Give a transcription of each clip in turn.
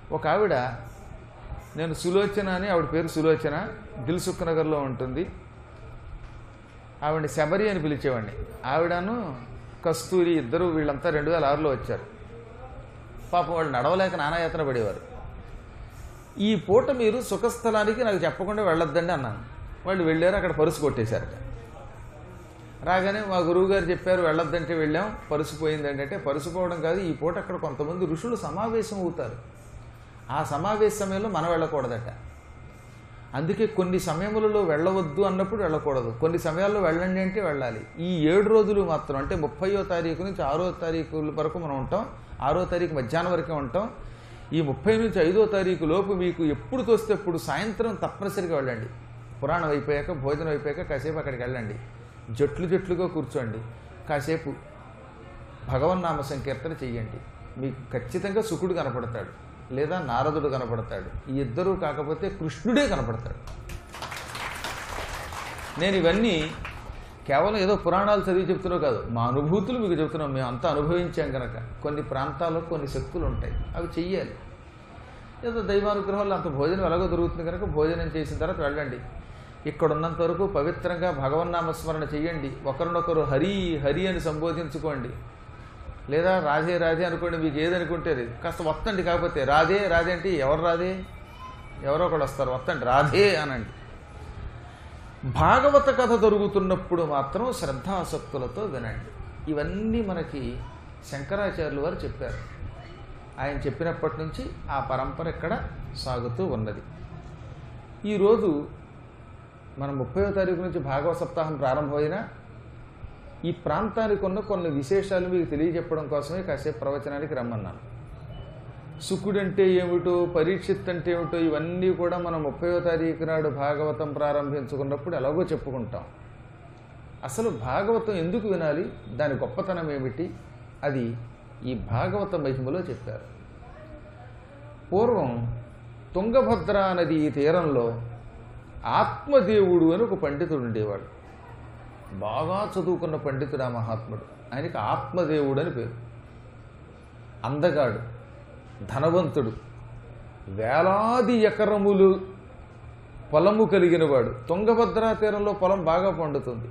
ఒక ఆవిడ నేను సులోచన అని ఆవిడ పేరు సులోచన దిల్సుఖ్ నగర్లో ఉంటుంది ఆవిడని శబరి అని పిలిచేవాడిని ఆవిడను కస్తూరి ఇద్దరు వీళ్ళంతా రెండు వేల ఆరులో వచ్చారు పాపం వాళ్ళు నడవలేక నానాయాతన పడేవారు ఈ పూట మీరు సుఖస్థలానికి నాకు చెప్పకుండా వెళ్ళొద్దండి అన్నాను వాళ్ళు వెళ్ళారు అక్కడ పరుసు కొట్టేశారట రాగానే మా గురువు గారు చెప్పారు వెళ్ళొద్దంటే వెళ్ళాం పరుసు పోయిందండి అంటే పరుసు పోవడం కాదు ఈ పూట అక్కడ కొంతమంది ఋషులు సమావేశం అవుతారు ఆ సమావేశ సమయంలో మనం వెళ్ళకూడదట అందుకే కొన్ని సమయములలో వెళ్ళవద్దు అన్నప్పుడు వెళ్ళకూడదు కొన్ని సమయాల్లో వెళ్ళండి అంటే వెళ్ళాలి ఈ ఏడు రోజులు మాత్రం అంటే ముప్పయో తారీఖు నుంచి ఆరో తారీఖు వరకు మనం ఉంటాం ఆరో తారీఖు మధ్యాహ్నం వరకే ఉంటాం ఈ ముప్పై నుంచి ఐదో తారీఖు లోపు మీకు ఎప్పుడు తోస్తే అప్పుడు సాయంత్రం తప్పనిసరిగా వెళ్ళండి పురాణం అయిపోయాక భోజనం అయిపోయాక కాసేపు అక్కడికి వెళ్ళండి జట్లు జట్లుగా కూర్చోండి కాసేపు భగవన్నామ సంకీర్తన చెయ్యండి మీకు ఖచ్చితంగా సుకుడు కనపడతాడు లేదా నారదుడు కనపడతాడు ఈ ఇద్దరూ కాకపోతే కృష్ణుడే కనపడతాడు నేను ఇవన్నీ కేవలం ఏదో పురాణాలు చదివి చెప్తున్నావు కాదు మా అనుభూతులు మీకు చెప్తున్నాం మేము అంతా అనుభవించాం కనుక కొన్ని ప్రాంతాల్లో కొన్ని శక్తులు ఉంటాయి అవి చెయ్యాలి ఏదో దైవానుగ్రహంలో అంత భోజనం ఎలాగో దొరుకుతుంది కనుక భోజనం చేసిన తర్వాత వెళ్ళండి ఇక్కడ ఉన్నంత వరకు పవిత్రంగా భగవన్నామస్మరణ చెయ్యండి ఒకరినొకరు హరి హరి అని సంబోధించుకోండి లేదా రాధే రాధే అనుకోండి మీకు ఏదనుకుంటే అది కాస్త వత్తండి కాకపోతే రాధే రాధే అంటే ఎవరు రాధే ఎవరో ఒకడు వస్తారు వత్తండి రాధే అనండి భాగవత కథ జరుగుతున్నప్పుడు మాత్రం శ్రద్ధాసక్తులతో వినండి ఇవన్నీ మనకి శంకరాచార్యులు వారు చెప్పారు ఆయన చెప్పినప్పటి నుంచి ఆ పరంపర ఇక్కడ సాగుతూ ఉన్నది ఈరోజు మన ముప్పయో తారీఖు నుంచి భాగవత సప్తాహం ప్రారంభమైనా ఈ ప్రాంతానికి ఉన్న కొన్ని విశేషాలు మీకు తెలియజెప్పడం కోసమే కాసేపు ప్రవచనానికి రమ్మన్నాను సుకుడంటే ఏమిటో పరీక్షిత్ అంటే ఏమిటో ఇవన్నీ కూడా మనం ముప్పయో తారీఖు నాడు భాగవతం ప్రారంభించుకున్నప్పుడు ఎలాగో చెప్పుకుంటాం అసలు భాగవతం ఎందుకు వినాలి దాని గొప్పతనం ఏమిటి అది ఈ భాగవత మహిమలో చెప్పారు పూర్వం తుంగభద్ర నది తీరంలో ఆత్మదేవుడు అని ఒక పండితుడు ఉండేవాడు బాగా చదువుకున్న పండితుడు ఆ మహాత్ముడు ఆయనకి ఆత్మదేవుడు అని పేరు అందగాడు ధనవంతుడు వేలాది ఎకరములు పొలము కలిగిన వాడు తుంగభద్రా తీరంలో పొలం బాగా పండుతుంది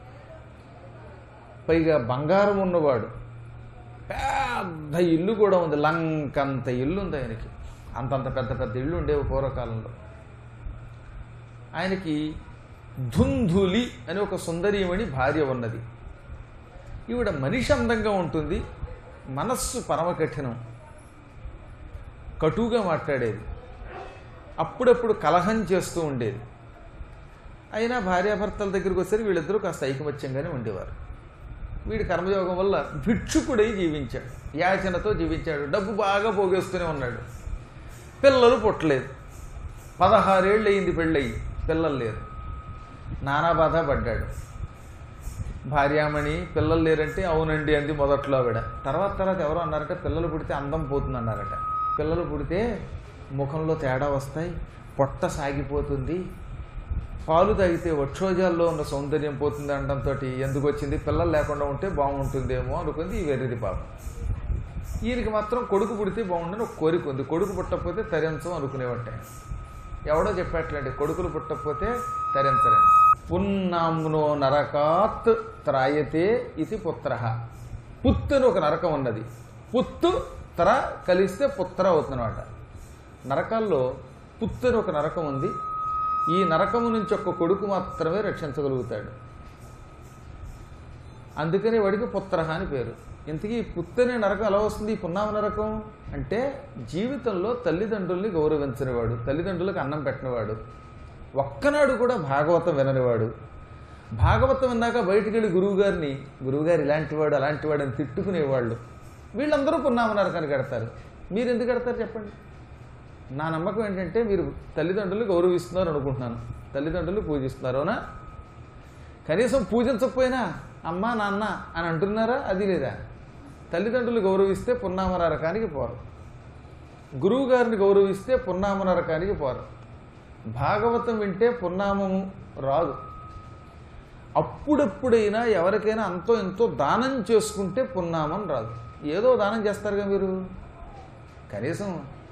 పైగా బంగారం ఉన్నవాడు పెద్ద ఇల్లు కూడా ఉంది లంకంత ఇల్లు ఉంది ఆయనకి అంతంత పెద్ద పెద్ద ఇల్లు ఉండేవి పూర్వకాలంలో ఆయనకి ధుంధులి అని ఒక సుందరీమణి భార్య ఉన్నది ఈవిడ మనిషి అందంగా ఉంటుంది మనస్సు పరమ కఠినం కటువుగా మాట్లాడేది అప్పుడప్పుడు కలహం చేస్తూ ఉండేది అయినా భార్యాభర్తల దగ్గరికి వచ్చేసరికి వీళ్ళిద్దరూ కాస్త ఐకమత్యంగానే ఉండేవారు వీడి కర్మయోగం వల్ల భిక్షుకుడై జీవించాడు యాచనతో జీవించాడు డబ్బు బాగా పోగేస్తూనే ఉన్నాడు పిల్లలు పుట్టలేదు పదహారేళ్ళు అయింది పెళ్ళయి పిల్లలు లేరు నానా బాధ పడ్డాడు భార్యామణి పిల్లలు లేరంటే అవునండి అంది మొదట్లో ఆవిడ తర్వాత తర్వాత ఎవరో అన్నారంటే పిల్లలు పుడితే అందం పోతుంది అన్నారట పిల్లలు పుడితే ముఖంలో తేడా వస్తాయి పొట్ట సాగిపోతుంది పాలు తాగితే వక్షోజాల్లో ఉన్న సౌందర్యం పోతుంది అనడంతో ఎందుకు వచ్చింది పిల్లలు లేకుండా ఉంటే బాగుంటుందేమో అనుకుంది ఈ వెర్రిది పాపం ఈయనకి మాత్రం కొడుకు పుడితే బాగుండని ఒక కోరిక ఉంది కొడుకు పుట్టకపోతే తరించం అనుకునేవాటే ఎవడో చెప్పట్లేండి కొడుకులు పుట్టకపోతే తరించలేండి పున్నాంనో నరకాత్ త్రాయతే ఇది పుత్ర పుత్తు అని ఒక నరకం ఉన్నది పుత్తు త్ర కలిస్తే పుత్ర అవుతుందన్నమాట నరకాల్లో పుత్తు అని ఒక నరకం ఉంది ఈ నరకము నుంచి ఒక్క కొడుకు మాత్రమే రక్షించగలుగుతాడు అందుకని వాడికి పుత్ర అని పేరు ఇంతకీ ఈ పుత్తనే నరకం ఎలా వస్తుంది ఈ పున్నామ నరకం అంటే జీవితంలో తల్లిదండ్రుల్ని గౌరవించనివాడు తల్లిదండ్రులకు అన్నం పెట్టినవాడు ఒక్కనాడు కూడా భాగవతం విననివాడు భాగవతం విన్నాక బయటికి వెళ్ళి గురువుగారిని గురువుగారు ఇలాంటివాడు అలాంటివాడు అని తిట్టుకునేవాళ్ళు వీళ్ళందరూ పున్నామ నరకానికి కడతారు మీరు ఎందుకు కడతారు చెప్పండి నా నమ్మకం ఏంటంటే మీరు తల్లిదండ్రులు గౌరవిస్తున్నారు అనుకుంటున్నాను తల్లిదండ్రులు పూజిస్తున్నారు అవునా కనీసం పూజించకపోయినా అమ్మ నాన్న అని అంటున్నారా అది లేదా తల్లిదండ్రులు గౌరవిస్తే పున్నామ నరకానికి పోరు గురువు గారిని గౌరవిస్తే పున్నామ నరకానికి పోరు భాగవతం వింటే పున్నామము రాదు అప్పుడప్పుడైనా ఎవరికైనా అంతో ఎంతో దానం చేసుకుంటే పున్నామం రాదు ఏదో దానం చేస్తారుగా మీరు కనీసం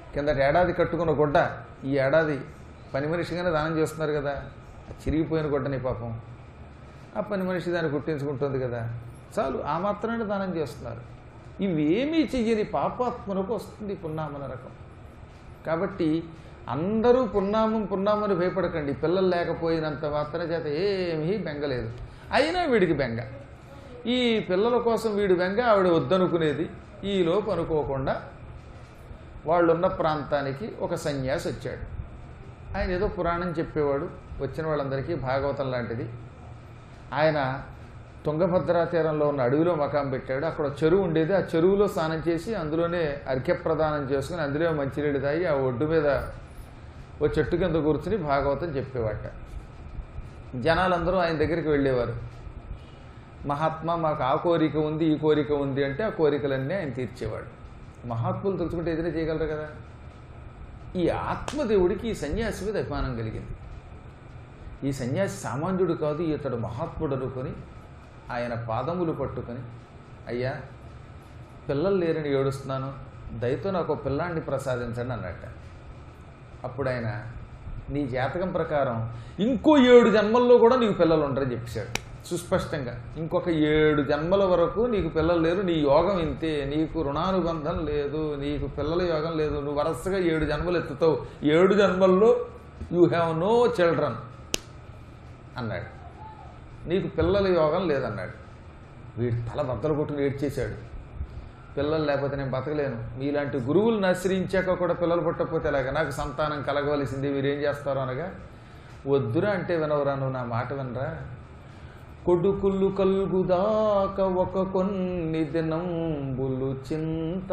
కిందటి ఏడాది కట్టుకున్న గుడ్డ ఈ ఏడాది పని మనిషిగానే దానం చేస్తున్నారు కదా ఆ చిరిగిపోయిన గుడ్డని పాపం ఆ పని మనిషి దాన్ని కుట్టించుకుంటుంది కదా చాలు ఆ మాత్రమే దానం చేస్తున్నారు ఇవేమీ చెయ్యని పాపాత్మలకు వస్తుంది పున్నామన రకం కాబట్టి అందరూ పున్నామం పున్నామని భయపడకండి పిల్లలు లేకపోయినంత మాత్రం చేత ఏమీ బెంగలేదు అయినా వీడికి బెంగ ఈ పిల్లల కోసం వీడు బెంగ ఆవిడ వద్దనుకునేది ఈ లోపు అనుకోకుండా వాళ్ళున్న ప్రాంతానికి ఒక సన్యాసి వచ్చాడు ఆయన ఏదో పురాణం చెప్పేవాడు వచ్చిన వాళ్ళందరికీ భాగవతం లాంటిది ఆయన తుంగభద్రా తీరంలో ఉన్న అడవిలో మకాం పెట్టాడు అక్కడ ఒక చెరువు ఉండేది ఆ చెరువులో స్నానం చేసి అందులోనే అర్ఘ్యప్రదానం చేసుకుని అందులో మంచినీళ్ళు తాగి ఆ ఒడ్డు మీద ఓ చెట్టు కింద కూర్చుని భాగవతం చెప్పేవాట జనాలందరూ ఆయన దగ్గరికి వెళ్ళేవారు మహాత్మా మాకు ఆ కోరిక ఉంది ఈ కోరిక ఉంది అంటే ఆ కోరికలన్నీ ఆయన తీర్చేవాడు మహాత్ములు తెలుసుకుంటే ఏదైనా చేయగలరు కదా ఈ ఆత్మదేవుడికి ఈ సన్యాసి మీద అభిమానం కలిగింది ఈ సన్యాసి సామాన్యుడు కాదు ఇతడు మహాత్ముడు అనుకొని ఆయన పాదములు పట్టుకొని అయ్యా పిల్లలు లేరని ఏడుస్తున్నాను దయతో నాకు ఒక పిల్లాన్ని ప్రసాదించండి అన్నట్ట అప్పుడు ఆయన నీ జాతకం ప్రకారం ఇంకో ఏడు జన్మల్లో కూడా నీకు పిల్లలు ఉండరని చెప్పేశాడు సుస్పష్టంగా ఇంకొక ఏడు జన్మల వరకు నీకు పిల్లలు లేరు నీ యోగం ఇంతే నీకు రుణానుబంధం లేదు నీకు పిల్లల యోగం లేదు నువ్వు వరుసగా ఏడు జన్మలు ఎత్తుతావు ఏడు జన్మల్లో యూ హ్యావ్ నో చిల్డ్రన్ అన్నాడు నీకు పిల్లల యోగం లేదన్నాడు వీడు తల బద్దలు కొట్టుకుని ఏడ్చేశాడు పిల్లలు లేకపోతే నేను బతకలేను మీలాంటి గురువులను ఆశ్రయించాక కూడా పిల్లలు పుట్టకపోతే ఎలాగ నాకు సంతానం కలగవలసింది మీరేం చేస్తారో అనగా వద్దురా అంటే వినవరా నువ్వు నా మాట వినరా కొడుకులు కల్గుదాక ఒక కొన్ని దినంబులు చింత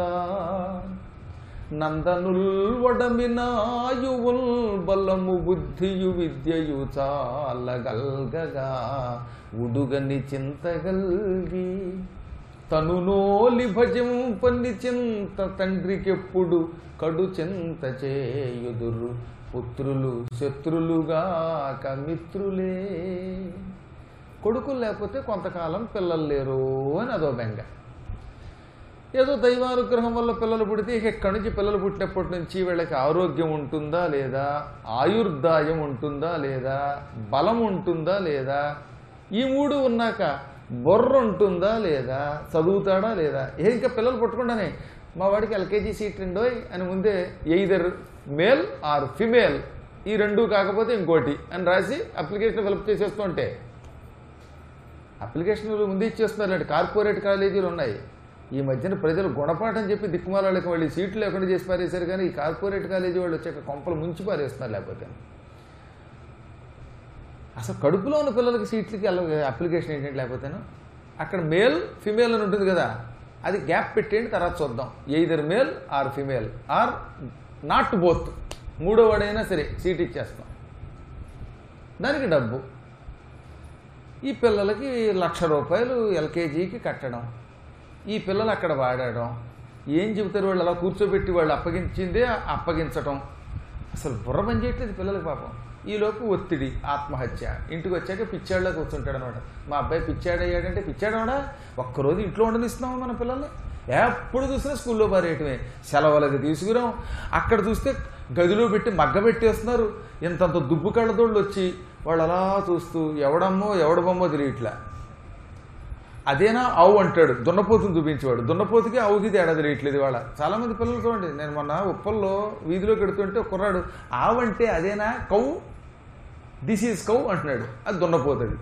నందనుల్ వడమినాయువుల్ బలము బుద్ధియు విద్యయు చాలగల్గగా ఉడుగని చింతగల్గి తను నోలి భజింపని చింత తండ్రికెప్పుడు కడు చింత చేయుదురు పుత్రులు శత్రులుగాక మిత్రులే కొడుకులు లేకపోతే కొంతకాలం పిల్లలు లేరు అని అదో బెంగ ఏదో దైవానుగ్రహం వల్ల పిల్లలు పుడితే ఇక ఎక్కడి నుంచి పిల్లలు పుట్టినప్పటి నుంచి వీళ్ళకి ఆరోగ్యం ఉంటుందా లేదా ఆయుర్దాయం ఉంటుందా లేదా బలం ఉంటుందా లేదా ఈ మూడు ఉన్నాక బొర్ర ఉంటుందా లేదా చదువుతాడా లేదా ఏ ఇంకా పిల్లలు పుట్టకుండానే మా వాడికి ఎల్కేజీ సీట్ రెండోయ్ అని ముందే ఎయిదర్ మేల్ ఆర్ ఫిమేల్ ఈ రెండు కాకపోతే ఇంకోటి అని రాసి అప్లికేషన్ ఫిలప్ చేసేస్తుంటే అప్లికేషన్లు ముందు ఇచ్చేస్తున్నారు అంటే కార్పొరేట్ కాలేజీలు ఉన్నాయి ఈ మధ్యన ప్రజలు గుణపాఠం చెప్పి దిక్కుమాలకి వాళ్ళు సీట్లు లేకుండా చేసి పారేశారు కానీ ఈ కార్పొరేట్ కాలేజీ వాళ్ళు వచ్చాక కొంపలు ముంచి పారేస్తున్నారు లేకపోతే అసలు కడుపులో ఉన్న పిల్లలకి సీట్లకి అలా అప్లికేషన్ ఏంటంటే లేకపోతేను అక్కడ మేల్ ఫిమేల్ అని ఉంటుంది కదా అది గ్యాప్ పెట్టేయండి తర్వాత చూద్దాం either male or female or not both మూడో వాడైనా సరే సీట్ ఇచ్చేస్తాం దానికి డబ్బు ఈ పిల్లలకి లక్ష రూపాయలు ఎల్కేజీకి కట్టడం ఈ పిల్లలు అక్కడ వాడడం ఏం చెబుతారు వాళ్ళు అలా కూర్చోబెట్టి వాళ్ళు అప్పగించిందే అప్పగించటం అసలు బుర్ర పని చేయట్లేదు పిల్లలకి పాపం ఈలోపు ఒత్తిడి ఆత్మహత్య ఇంటికి వచ్చాక పిచ్చాడులో కూర్చుంటాడు అనమాట మా అబ్బాయి పిచ్చాడయ్యాడంటే పిచ్చాడవడా ఒక్కరోజు ఇంట్లో ఉండనిస్తున్నామా మన పిల్లల్ని ఎప్పుడు చూసినా స్కూల్లో పారేయటమే సెలవులకి తీసుకురాం అక్కడ చూస్తే గదిలో పెట్టి మగ్గ పెట్టేస్తున్నారు ఇంతంత దుబ్బు కళ్ళదోళ్ళు వచ్చి వాళ్ళు అలా చూస్తూ ఎవడమ్మో ఎవడ బొమ్మో తెలియట్లా అదేనా ఆవు అంటాడు దున్నపోతుని చూపించేవాడు దున్నపోతుకి ఆవుకి తేడా తెలియట్లేదు ఇవాళ చాలా మంది పిల్లలు చూడండి నేను మొన్న ఉప్పల్లో వీధిలో పెడుతుంటే ఒక కుర్రాడు ఆవు అంటే అదేనా కౌ దిస్ ఈజ్ కౌ అంటున్నాడు అది దున్నపోతుంది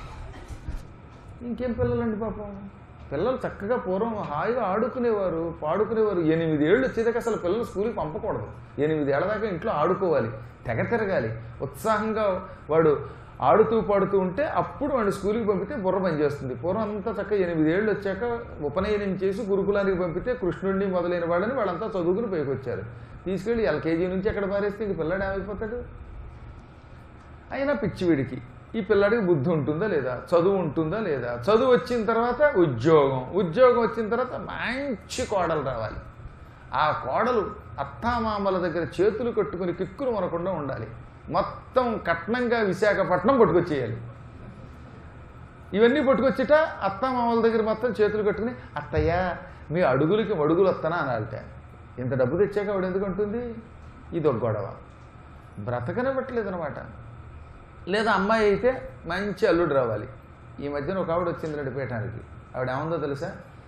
ఇంకేం పిల్లలండి పాపం పిల్లలు చక్కగా పూర్వం హాయిగా ఆడుకునేవారు పాడుకునేవారు ఎనిమిది ఏళ్ళు వచ్చేదాకా అసలు పిల్లలు స్కూల్కి పంపకూడదు ఎనిమిది ఏళ్ళ దాకా ఇంట్లో ఆడుకోవాలి తెగ తిరగాలి ఉత్సాహంగా వాడు ఆడుతూ పాడుతూ ఉంటే అప్పుడు వాడిని స్కూల్కి పంపితే బుర్ర పనిచేస్తుంది పూర్వం అంతా చక్కగా ఎనిమిది ఏళ్ళు వచ్చాక ఉపనయనం చేసి గురుకులానికి పంపితే కృష్ణుడిని మొదలైన వాళ్ళని వాళ్ళంతా చదువుకుని పైకి వచ్చారు తీసుకెళ్ళి ఎల్కేజీ నుంచి ఎక్కడ పారేస్తే ఇంక పిల్లాడు ఏమైపోతాడు అయినా పిచ్చివిడికి ఈ పిల్లాడికి బుద్ధి ఉంటుందా లేదా చదువు ఉంటుందా లేదా చదువు వచ్చిన తర్వాత ఉద్యోగం ఉద్యోగం వచ్చిన తర్వాత మంచి కోడలు రావాలి ఆ కోడలు అత్తామామల దగ్గర చేతులు కట్టుకుని కిక్కురు మనకుండా ఉండాలి మొత్తం కట్నంగా విశాఖపట్నం పట్టుకొచ్చేయాలి ఇవన్నీ పట్టుకొచ్చిట అత్తామామల దగ్గర మొత్తం చేతులు కట్టుకుని అత్తయ్య మీ అడుగులకి మడుగులు వస్తానా అనాలిట ఇంత డబ్బు తెచ్చాక ఆవిడ ఎందుకు ఉంటుంది ఇది ఒక గొడవ బ్రతకనివ్వట్లేదు అనమాట లేదా అమ్మాయి అయితే మంచి అల్లుడు రావాలి ఈ మధ్యన ఒక ఆవిడ వచ్చింది రెడ్డి పీఠానికి ఆవిడ ఏముందో తెలుసా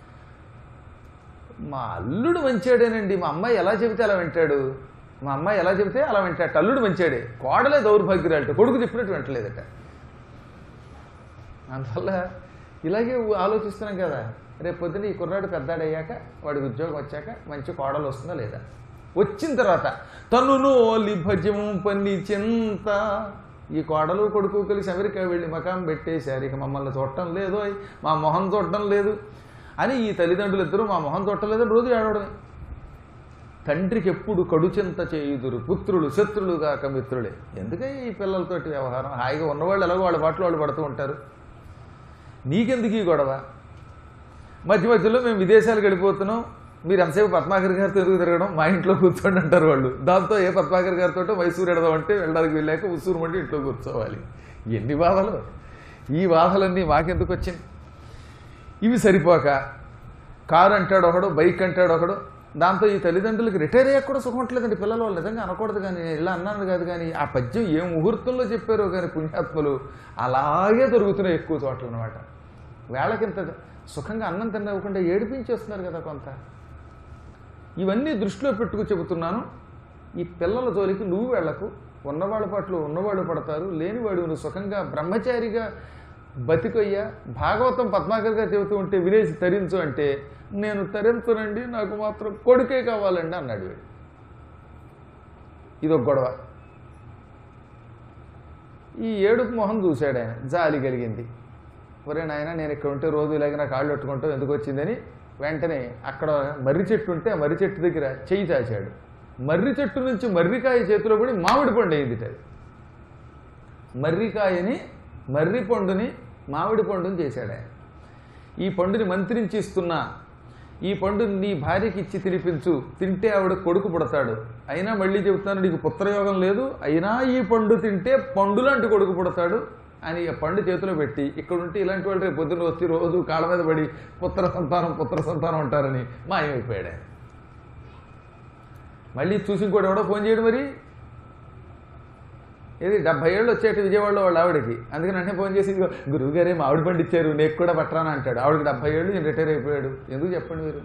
మా అల్లుడు మంచాడేనండి మా అమ్మాయి ఎలా చెబితే అలా వింటాడు మా అమ్మాయి ఎలా చెబితే అలా వింటాడు అల్లుడు మంచాడే కోడలే దౌర్భాగ్యురాలట కొడుకు చెప్పినట్టు వింటలేదట అందువల్ల ఇలాగే ఆలోచిస్తున్నాం కదా రేపు పొద్దున ఈ కుర్రాడు పెద్దాడయ్యాక వాడికి ఉద్యోగం వచ్చాక మంచి కోడలు వస్తుందా లేదా వచ్చిన తర్వాత తనును భజం పన్ని చింత ఈ కోడలు కొడుకు కలిసి అమెరికా వెళ్ళి మకాం పెట్టేశారు ఇక మమ్మల్ని చూడటం లేదు మా మొహం చూడటం లేదు అని ఈ తల్లిదండ్రులు ఇద్దరు మా మొహం చూడటం లేదని రోజు ఏడవడమే తండ్రికి ఎప్పుడు కడుచెంత చేయుదురు పుత్రులు శత్రులు కాక మిత్రులే ఎందుకే ఈ పిల్లలతోటి వ్యవహారం హాయిగా ఉన్నవాళ్ళు ఎలాగో వాళ్ళ పాటలు వాళ్ళు పడుతూ ఉంటారు నీకెందుకు ఈ గొడవ మధ్య మధ్యలో మేము విదేశాలకు వెళ్ళిపోతున్నాం మీరు ఎంతసేపు పద్మాకర్ గారితో ఎదుగు తిరగడం మా ఇంట్లో కూర్చోండి అంటారు వాళ్ళు దాంతో ఏ పద్మాకర్ గారితో మైసూరు ఎడదాం అంటే వెళ్ళడానికి వెళ్ళాక ఉసూరు మంటే ఇంట్లో కూర్చోవాలి ఎన్ని బాధలు ఈ బాధలన్నీ మాకెందుకు వచ్చింది ఇవి సరిపోక కారు అంటాడు ఒకడు బైక్ అంటాడు ఒకడు దాంతో ఈ తల్లిదండ్రులకి రిటైర్ అయ్యాక కూడా సుఖం ఉండలేదండి పిల్లలు వాళ్ళు నిజంగా అనకూడదు కానీ నేను ఇలా అన్నాను కాదు కానీ ఆ పద్యం ఏ ముహూర్తంలో చెప్పారో కానీ పుణ్యాత్మలు అలాగే దొరుకుతున్నాయి ఎక్కువ చోట్ల అనమాట వేళకింత సుఖంగా అన్నం తినకుండా ఏడిపించేస్తున్నారు కదా కొంత ఇవన్నీ దృష్టిలో పెట్టుకు చెబుతున్నాను ఈ పిల్లల జోలికి నువ్వు వెళ్ళకు ఉన్నవాళ్ళ పట్ల ఉన్నవాళ్ళు పడతారు లేనివాడు నువ్వు సుఖంగా బ్రహ్మచారిగా బతికొయ్యా భాగవతం పద్మాకర్ గారు చెబుతూ ఉంటే వినేసి తరించు అంటే నేను తరించనండి నాకు మాత్రం కొడుకే కావాలండి అన్నాడు వీడు ఇదొక గొడవ ఈ ఏడుపు మొహం చూశాడు ఆయన జాలి కలిగింది ఒరే నాయన నేను ఇక్కడ ఉంటే రోజు ఇలాగ నా కాళ్ళు పెట్టుకుంటావు ఎందుకు వచ్చిందని వెంటనే అక్కడ మర్రి చెట్టు ఉంటే ఆ మర్రి చెట్టు దగ్గర చెయ్యి చాచాడు మర్రి చెట్టు నుంచి మర్రికాయ చేతిలో పడి మామిడి పండు అయింది అది మర్రికాయని మర్రి పండుని మామిడి పండుని చేశాడు ఆయన ఈ పండుని మంత్రించి ఇస్తున్నా ఈ పండుని నీ భార్యకి ఇచ్చి తినిపించు తింటే ఆవిడ కొడుకు పుడతాడు అయినా మళ్ళీ చెబుతాను నీకు పుత్రయోగం లేదు అయినా ఈ పండు తింటే పండు లాంటి కొడుకు పుడతాడు అని ఆ పండు చేతిలో పెట్టి ఇక్కడ ఉంటే ఇలాంటి వాళ్ళు రేపు పొద్దున్న వచ్చి రోజు కాళ్ళ మీద పడి పుత్ర సంతానం పుత్ర సంతానం అంటారని మాయమైపోయాడు ఆయన మళ్ళీ చూసి ఇంకోటి ఎవడో ఫోన్ చేయడు మరి ఇది డెబ్బై ఏళ్ళు వచ్చేటి విజయవాడలో వాళ్ళ ఆవిడకి అందుకని అంటే ఫోన్ చేసి "ఇదిగో గురువు గారే ఆవిడ పండు ఇచ్చారు నీకు కూడా పట్టరాని అంటాడు ఆవిడకి డెబ్బై ఏళ్ళు నేను రిటైర్ అయిపోయాడు ఎందుకు చెప్పండి మీరు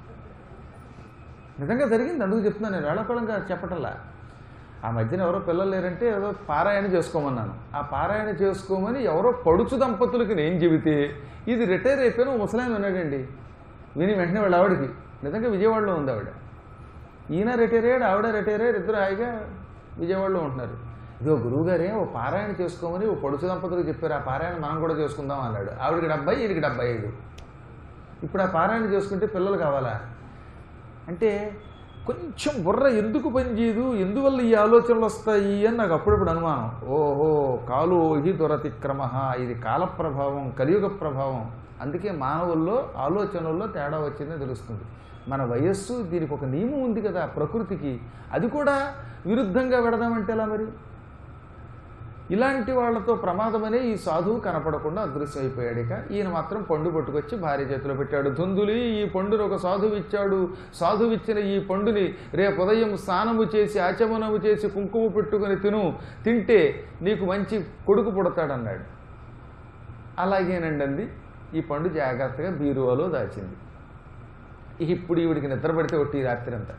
నిజంగా జరిగింది అందుకు చెప్తున్నాను నేను వేళకోళంగా చెప్పటంలా ఆ మధ్యన ఎవరో పిల్లలు లేరంటే ఏదో పారాయణ చేసుకోమన్నాను ఆ పారాయణ చేసుకోమని ఎవరో పడుచు దంపతులకి నేను చెబితే ఇది రిటైర్ అయిపోయిన ఓ ముసలాయన ఉన్నాడండి విని వెంటనే వాళ్ళ ఆవిడకి నిజంగా విజయవాడలో ఉంది ఆవిడ ఈయన రిటైర్ అయ్యాడు ఆవిడ రిటైర్ అయ్యాడు ఇద్దరు హాయిగా విజయవాడలో ఉంటున్నారు ఇదిగో గురువుగారే ఓ పారాయణ చేసుకోమని ఓ పొడుచు దంపతులకు చెప్పారు ఆ పారాయణ మనం కూడా చేసుకుందాం అన్నాడు ఆవిడకి డెబ్బై ఈయనకి డెబ్బై ఐదు ఇప్పుడు ఆ పారాయణ చేసుకుంటే పిల్లలు కావాలా అంటే కొంచెం బుర్ర ఎందుకు పనిచేయదు ఎందువల్ల ఈ ఆలోచనలు వస్తాయి అని నాకు అప్పుడప్పుడు అనుమానం ఓహో కాలు హి దురతిక్రమ ఇది కాల ప్రభావం కలియుగ ప్రభావం అందుకే మానవుల్లో ఆలోచనల్లో తేడా వచ్చిందని తెలుస్తుంది మన వయస్సు దీనికి ఒక నియమం ఉంది కదా ప్రకృతికి అది కూడా విరుద్ధంగా పెడదామంటే ఎలా మరి ఇలాంటి వాళ్ళతో ప్రమాదమనే ఈ సాధువు కనపడకుండా అదృశ్యమైపోయాడు ఇక ఈయన మాత్రం పండు పట్టుకొచ్చి భార్య చేతిలో పెట్టాడు ధుందులి ఈ పండుని ఒక సాధువు ఇచ్చాడు సాధువు ఇచ్చిన ఈ పండుని రేపు ఉదయం స్నానము చేసి ఆచమనము చేసి కుంకుమ పెట్టుకుని తిను తింటే నీకు మంచి కొడుకు పుడతాడన్నాడు అలాగేనండి అంది ఈ పండు జాగ్రత్తగా బీరువాలో దాచింది ఇక ఇప్పుడు ఈవిడికి నిద్ర పడితే ఒట్టి ఈ రాత్రి అంతా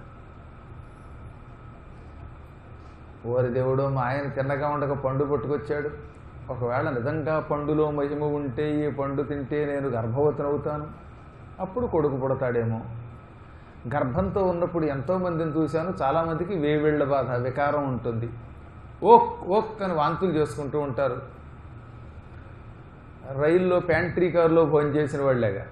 ఓరి దేవుడు మా ఆయన తిన్నగా ఉండక పండు పట్టుకొచ్చాడు ఒకవేళ నిజంగా పండులో మహిమ ఉంటే ఈ పండు తింటే నేను గర్భవతినవుతాను అప్పుడు కొడుకు పుడతాడేమో గర్భంతో ఉన్నప్పుడు ఎంతోమందిని చూశాను చాలామందికి వేవిళ్ళ బాధ వికారం ఉంటుంది ఓక్ ఓక్ అని వాంతులు చేసుకుంటూ ఉంటారు రైల్లో ప్యాంట్రీ కారులో భోజనం చేసిన వాళ్ళేగా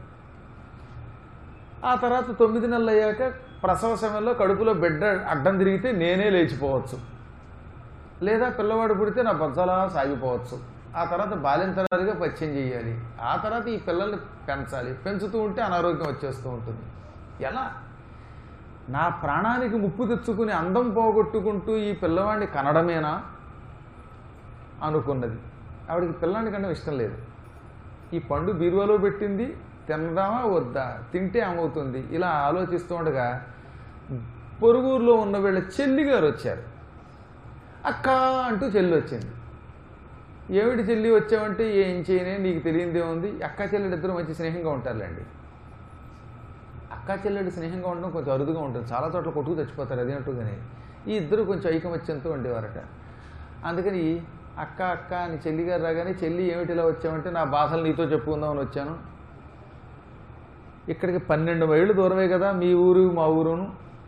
ఆ తర్వాత తొమ్మిది నెలలు అయ్యాక ప్రసవ సమయంలో కడుపులో బిడ్డ అడ్డం తిరిగితే నేనే లేచిపోవచ్చు లేదా పిల్లవాడు పుడితే నా బొజ్జలా సాగిపోవచ్చు ఆ తర్వాత బాలింతరాలుగా పచ్చం చేయాలి ఆ తర్వాత ఈ పిల్లల్ని పెంచాలి పెంచుతూ ఉంటే అనారోగ్యం వచ్చేస్తూ ఉంటుంది ఎలా నా ప్రాణానికి ముప్పు తెచ్చుకుని అందం పోగొట్టుకుంటూ ఈ పిల్లవాడిని కనడమేనా అనుకున్నది ఆవిడకి పిల్లాడిని కన్నా ఇష్టం లేదు ఈ పండు బీరువాలో పెట్టింది తినదామా వద్దా తింటే ఏమవుతుంది ఇలా ఆలోచిస్తూ ఉండగా పొరుగురులో ఉన్న వీళ్ళ చెల్లి గారు వచ్చారు అక్క అంటూ చెల్లి వచ్చింది ఏమిటి చెల్లి వచ్చావంటే ఏం చేయనే నీకు తెలియందే ఉంది అక్క చెల్లెడు ఇద్దరు మంచి స్నేహంగా ఉంటారులేండి అక్క చెల్లెడు స్నేహంగా ఉండడం కొంచెం అరుదుగా ఉంటుంది చాలా చోట్ల కొట్టుకు తెచ్చిపోతారు అదేనట్టుగానే ఈ ఇద్దరు కొంచెం ఐకమత్యంతో ఉండేవారట అందుకని అక్క అక్క అని చెల్లి గారు రాగానే చెల్లి ఏమిటి ఇలా వచ్చావంటే నా బాధలు నీతో చెప్పుకుందామని వచ్చాను ఇక్కడికి పన్నెండు మైళ్ళు దూరమే కదా మీ ఊరు మా ఊరును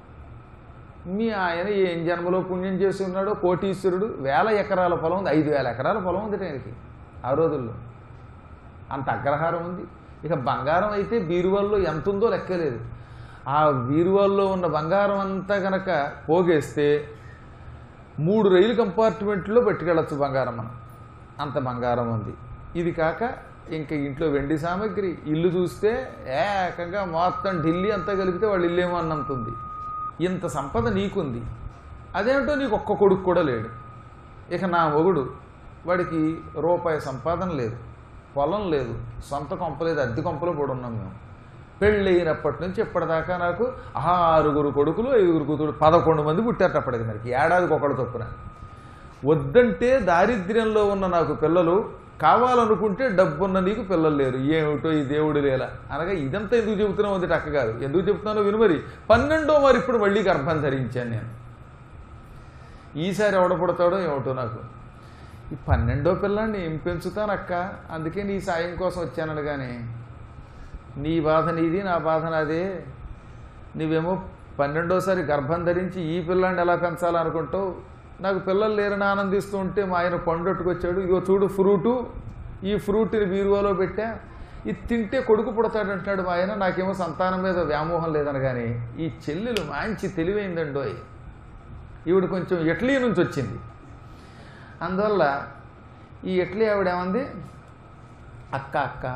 మీ ఆయన ఏం జన్మలో పుణ్యం చేసి ఉన్నాడో కోటీశ్వరుడు వేల ఎకరాల పొలం ఉంది ఐదు వేల ఎకరాల పొలం ఉంది ఆయనకి ఆ రోజుల్లో అంత అగ్రహారం ఉంది ఇక బంగారం అయితే బీరువాల్లో ఎంత ఉందో లెక్కలేదు ఆ బీరువాల్లో ఉన్న బంగారం అంతా కనుక పోగేస్తే మూడు రైలు కంపార్ట్మెంట్లో పెట్టుకెళ్ళచ్చు బంగారం మనం అంత బంగారం ఉంది ఇది కాక ఇంకా ఇంట్లో వెండి సామాగ్రి ఇల్లు చూస్తే ఏకంగా మొత్తం ఢిల్లీ అంతా కలిపితే వాళ్ళు ఇల్లేమో అన్నంతుంది ఇంత సంపద నీకుంది అదేమిటో నీకు ఒక్క కొడుకు కూడా లేడు ఇక నా మొగుడు వాడికి రూపాయి సంపాదన లేదు పొలం లేదు సొంత కొంప లేదు అద్దె కొంపలో కూడా ఉన్నాం మేము పెళ్ళయినప్పటి నుంచి ఇప్పటిదాకా నాకు ఆరుగురు కొడుకులు ఐదుగురు కూతురు పదకొండు మంది పుట్టారు అప్పటికి మనకి ఏడాదికి ఒకడు చొప్పున వద్దంటే దారిద్ర్యంలో ఉన్న నాకు పిల్లలు కావాలనుకుంటే డబ్బున్న నీకు పిల్లలు లేరు ఏమిటో ఈ దేవుడు లేలా అనగా ఇదంతా ఎందుకు చెబుతున్నావు అది టక్క కాదు ఎందుకు చెప్తున్నానో విను మరి పన్నెండో మరి ఇప్పుడు మళ్ళీ గర్భం ధరించాను నేను ఈసారి ఎవడ పుడతాడో ఏమిటో నాకు ఈ పన్నెండో పిల్లాన్ని ఏం పెంచుతాను అక్క అందుకే నీ సాయం కోసం వచ్చానని కానీ నీ బాధ నీది నా బాధ నాదే నువ్వేమో పన్నెండోసారి గర్భం ధరించి ఈ పిల్లాన్ని ఎలా పెంచాలనుకుంటావు నాకు పిల్లలు లేరని ఆనందిస్తూ ఉంటే మా ఆయన పండొట్టుకొచ్చాడు ఇగో చూడు ఫ్రూటు ఈ ఫ్రూట్ని బీరువాలో పెట్టా ఇది తింటే కొడుకు పుడతాడంటున్నాడు మా ఆయన నాకేమో సంతానం మీద వ్యామోహం లేదని కానీ ఈ చెల్లెలు మంచి తెలివైందండోయ్ ఈవిడ కొంచెం ఇటలీ నుంచి వచ్చింది అందువల్ల ఈ ఇటలీ ఆవిడ ఏమంది అక్క అక్క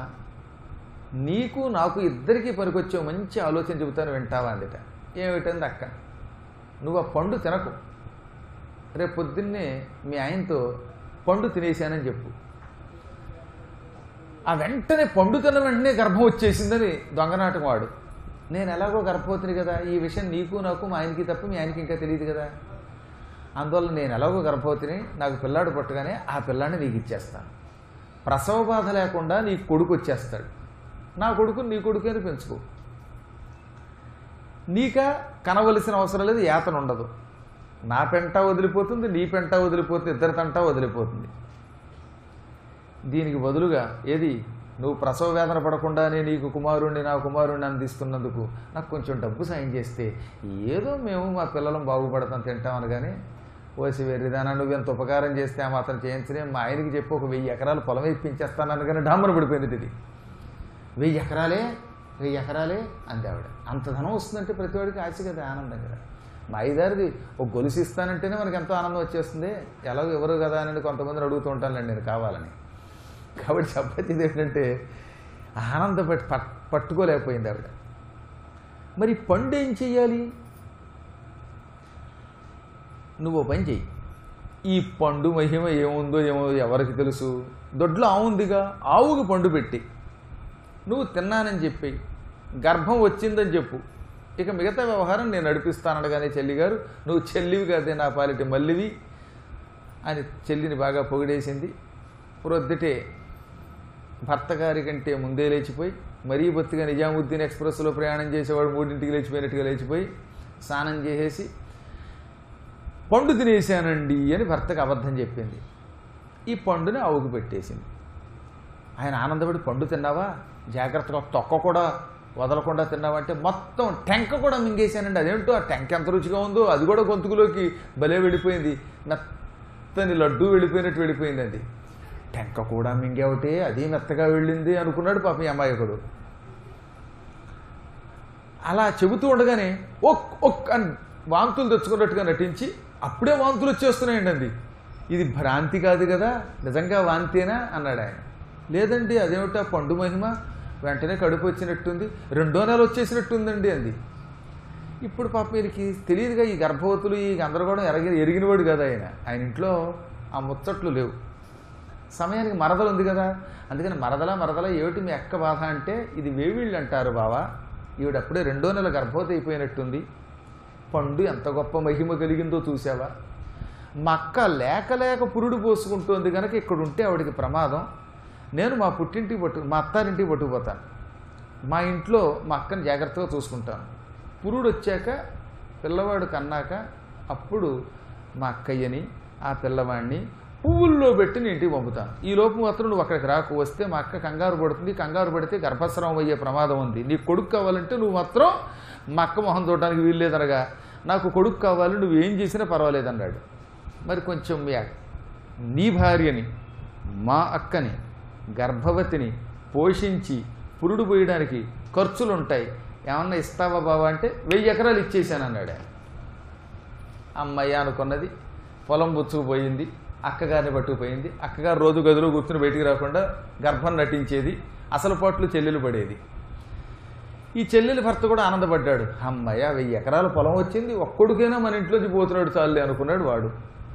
నీకు నాకు ఇద్దరికీ పనికొచ్చే మంచి ఆలోచన చెబుతాను వింటావా అందుట ఏమిటంది అక్క నువ్వు ఆ పండు తినకు రేపు పొద్దున్నే మీ ఆయనతో పండు తినేశానని చెప్పు ఆ వెంటనే పండు తిన్న వెంటనే గర్భం వచ్చేసిందని దొంగనాటం వాడు నేను ఎలాగో గర్భవతిని కదా ఈ విషయం నీకు నాకు మా ఆయనకి తప్ప మీ ఆయనకి ఇంకా తెలియదు కదా అందువల్ల నేను ఎలాగో గర్భవతిని నాకు పిల్లాడు పుట్టగానే ఆ పిల్లాడిని నీకు ఇచ్చేస్తాను ప్రసవ బాధ లేకుండా నీ కొడుకు వచ్చేస్తాడు నా కొడుకు నీ కొడుకుని పెంచుకో నీక కనవలసిన అవసరం లేదు యాతన ఉండదు నా పెంట వదిలిపోతుంది నీ పెంట వదిలిపోతుంది ఇద్దరి తంట వదిలిపోతుంది దీనికి బదులుగా ఏది నువ్వు ప్రసవ వేదన పడకుండానే నీకు కుమారుణ్ణి నా కుమారుణ్ణి అందిస్తున్నందుకు నాకు కొంచెం డబ్బు సాయం చేస్తే ఏదో మేము మా పిల్లలం బాగుపడతాం తింటామని కానీ ఓసి వెర్రిదానా నువ్వు ఎంత ఉపకారం చేస్తే ఆ మాత్రం చేయించలే మా ఆయనకి చెప్పి ఒక వెయ్యి ఎకరాలు పొలం ఇప్పించేస్తానని కానీ డామ్మను పడిపోయింది ఇది వెయ్యి ఎకరాలే వెయ్యి ఎకరాలే అంది ఆవిడ అంత ధనం వస్తుందంటే ప్రతివాడికి ఆశ కదా ఆనందం కదా మా ఐదారిది ఒక గొలుసు ఇస్తానంటేనే మనకి ఎంతో ఆనందం వచ్చేస్తుంది ఎలాగో ఎవరు కదా అని కొంతమందిని అడుగుతూ ఉంటానులేండి నేను కావాలని కాబట్టి చెప్పచ్చేది ఏంటంటే ఆనందం పట్టి పట్ పట్టుకోలేకపోయింది ఆవిడ మరి పండు ఏం చెయ్యాలి నువ్వు ఓ పని చెయ్యి ఈ పండు మహిమ ఏముందో ఏమో ఎవరికి తెలుసు దొడ్లో ఆవుందిగా ఆవుకి పండు పెట్టి నువ్వు తిన్నానని చెప్పి గర్భం వచ్చిందని చెప్పు ఇక మిగతా వ్యవహారం నేను నడిపిస్తానడగానే చెల్లి గారు నువ్వు చెల్లివి కదే నా పాలిటి మల్లివి అని చెల్లిని బాగా పొగిడేసింది ప్రొద్దుటే భర్త గారి కంటే ముందే లేచిపోయి మరీ బొత్తిగా నిజాముద్దీన్ ఎక్స్ప్రెస్లో ప్రయాణం చేసేవాడు మూడింటికి లేచిపోయినట్టుగా లేచిపోయి స్నానం చేసేసి పండు తినేసానండి అని భర్తకు అబద్ధం చెప్పింది ఈ పండుని ఆవుకు పెట్టేసింది ఆయన ఆనందపడి పండు తిన్నావా జాగ్రత్తగా తొక్క కూడా వదలకుండా తిన్నావంటే మొత్తం టెంక కూడా మింగేశానండి అదేంటో ఆ టెంక ఎంత రుచిగా ఉందో అది కూడా గొంతుకులోకి భలే వెళ్ళిపోయింది మెత్తని లడ్డు వెళ్ళిపోయినట్టు వెళ్ళిపోయింది అది టెంక కూడా మింగావుటే అది మెత్తగా వెళ్ళింది అనుకున్నాడు పాపం ఈ అమాయకుడు అలా చెబుతూ ఉండగానే ఒక్ ఒక్ అని వాంతులు తెచ్చుకున్నట్టుగా నటించి అప్పుడే వాంతులు వచ్చేస్తున్నాయండి అంది ఇది భ్రాంతి కాదు కదా నిజంగా వాంతేనా అన్నాడు ఆయన లేదండి అదేమిటా పండు మహిమ వెంటనే కడుపు వచ్చినట్టుంది రెండో నెల వచ్చేసినట్టుందండి అంది ఇప్పుడు పాప వీరికి తెలియదుగా ఈ గర్భవతులు ఈ గందరగోళం ఎరగి ఎరిగినవాడు కదా ఆయన ఆయన ఇంట్లో ఆ ముచ్చట్లు లేవు సమయానికి మరదలు ఉంది కదా అందుకని మరదల మరదల ఏమిటి మీ అక్క బాధ అంటే ఇది వేవిళ్ళు అంటారు బావా ఈవిడ అప్పుడే రెండో నెల గర్భవతి అయిపోయినట్టుంది పండు ఎంత గొప్ప మహిమ కలిగిందో చూసావా మా అక్క లేక లేక పురుడు పోసుకుంటోంది కనుక ఇక్కడ ఉంటే ఆవిడికి ప్రమాదం నేను మా పుట్టింటికి పట్టు మా అత్తారింటికి పట్టుకుపోతాను మా ఇంట్లో మా అక్కని జాగ్రత్తగా చూసుకుంటాను పురుడు వచ్చాక పిల్లవాడు కన్నాక అప్పుడు మా అక్కయ్యని ఆ పిల్లవాడిని పువ్వుల్లో పెట్టి నేను ఇంటికి పంపుతాను ఈ లోపు మాత్రం నువ్వు అక్కడికి రాకు వస్తే మా అక్క కంగారు పడుతుంది కంగారు పడితే గర్భస్రావం అయ్యే ప్రమాదం ఉంది నీకు కొడుకు కావాలంటే నువ్వు మాత్రం మా అక్క మొహం చూడడానికి వీల్లేదనగా నాకు కొడుకు కావాలి నువ్వు ఏం చేసినా పర్వాలేదన్నాడు మరి కొంచెం మీ అక్క- నీ భార్యని మా అక్కని గర్భవతిని పోషించి పురుడు పోయడానికి ఖర్చులు ఉంటాయి ఏమన్నా ఇస్తావా బావా అంటే వెయ్యి ఎకరాలు ఇచ్చేసాను అన్నాడు ఆయన అమ్మయ్య అనుకున్నది పొలం బుచ్చుకుపోయింది అక్కగారిని పట్టుకుపోయింది అక్కగారు రోజు గదిలో కూర్చుని బయటికి రాకుండా గర్భం నటించేది అసలు పాటలు చెల్లెలు పడేది ఈ చెల్లెలి భర్త కూడా ఆనందపడ్డాడు అమ్మయ్య వెయ్యి ఎకరాల పొలం వచ్చింది ఒక్కడికైనా మన ఇంట్లోంచి పోతున్నాడు చాలులే అనుకున్నాడు వాడు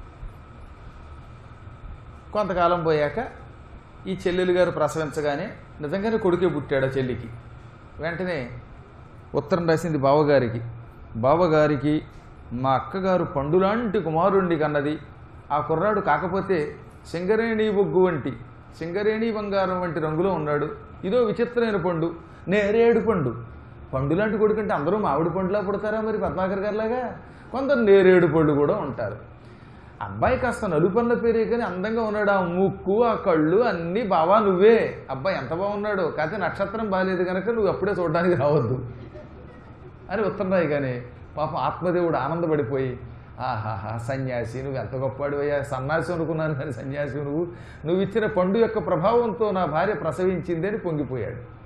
కొంతకాలం పోయాక ఈ చెల్లెలు గారు ప్రసవించగానే నిజంగానే కొడుకే పుట్టాడు ఆ చెల్లికి వెంటనే ఉత్తరం రాసింది బావగారికి బావగారికి మా అక్కగారు పండులాంటి కుమారుణ్ణి కన్నది ఆ కుర్రాడు కాకపోతే సింగరేణి బొగ్గు వంటి సింగరేణి బంగారం వంటి రంగులో ఉన్నాడు ఇదో విచిత్రమైన పండు నేరేడు పండు పండు లాంటి కొడుకు అంటే అందరూ మామిడి పండులా పుడతారా మరి పద్మాకర్ గారిలాగా కొందరు నేరేడు పళ్ళు కూడా ఉంటారు అబ్బాయి కాస్త నలుపన్న పేరే కానీ అందంగా ఉన్నాడు ఆ ముక్కు ఆ కళ్ళు అన్నీ బావా నువ్వే అబ్బాయి ఎంత బాగున్నాడో కాకపోతే నక్షత్రం బాగాలేదు కనుక నువ్వు అప్పుడే చూడడానికి రావద్దు అని ఉత్తరం రాయగానే పాపం ఆత్మదేవుడు ఆనందపడిపోయి ఆహాహా సన్యాసి నువ్వు ఎంత గొప్పవాడివయ్యా సన్యాసి అనుకున్నాను కానీ సన్యాసి నువ్వు నువ్వు ఇచ్చిన పండు యొక్క ప్రభావంతో నా భార్య ప్రసవించింది అని పొంగిపోయాడు